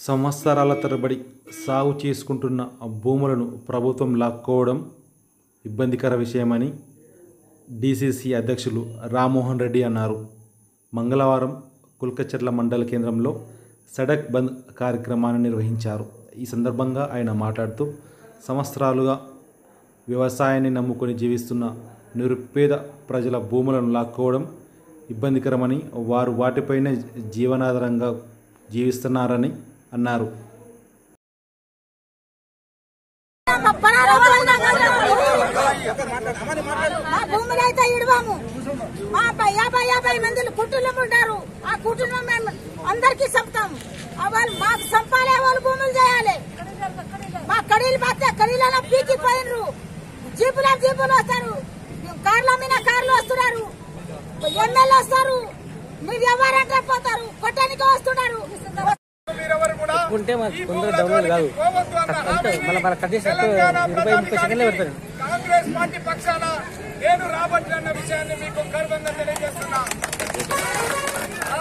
సంవత్సరాల తరబడి సాగు చేసుకుంటున్న భూములను ప్రభుత్వం లాక్కోవడం ఇబ్బందికర విషయమని డీసీసీ అధ్యక్షులు రామ్మోహన్ రెడ్డి అన్నారు మంగళవారం కుల్కచర్ల మండల కేంద్రంలో సడక్ బంద్ కార్యక్రమాన్ని నిర్వహించారు ఈ సందర్భంగా ఆయన మాట్లాడుతూ సంవత్సరాలుగా వ్యవసాయాన్ని నమ్ముకొని జీవిస్తున్న నిరుపేద ప్రజల భూములను లాక్కోవడం ఇబ్బందికరమని వారు వాటిపైనే జీవనాధారంగా జీవిస్తున్నారని అన్నారు మా భూములు అయితే ఇడవాము మా పై- యాభై యాభై మంది కుటుంబం ఉంటారు ఆ కుటుంబం మేము అందరికీ చంపుతాము ఆ వాళ్ళు మాకు చంపాలి వాళ్ళు భూములు చేయాలి మా కడీలు పోతే కడీలలో పీకి పోయినరు జీపుల జీపులు వస్తారు కార్ల మీద కార్లు వస్తున్నారు ఎమ్మెల్యే వస్తారు మీరు ఎవరంటే పోతారు కొట్టడానికి వస్తున్నారు మీరెవరు కూడా ఉంటే మాకు తొందరగా డౌన్లోడ్ కాదు పోవద్దు అన్న అంతే మళ్ళీ మళ్ళీ కట్ చేసి తెలంగాణ ఇరవై ముప్పై సెకండ్లే పెడతాను కాంగ్రెస్ పార్టీ పక్షాన నేను రాబట్టి అన్న విషయాన్ని మీకు గర్వంగా తెలియజేస్తున్నా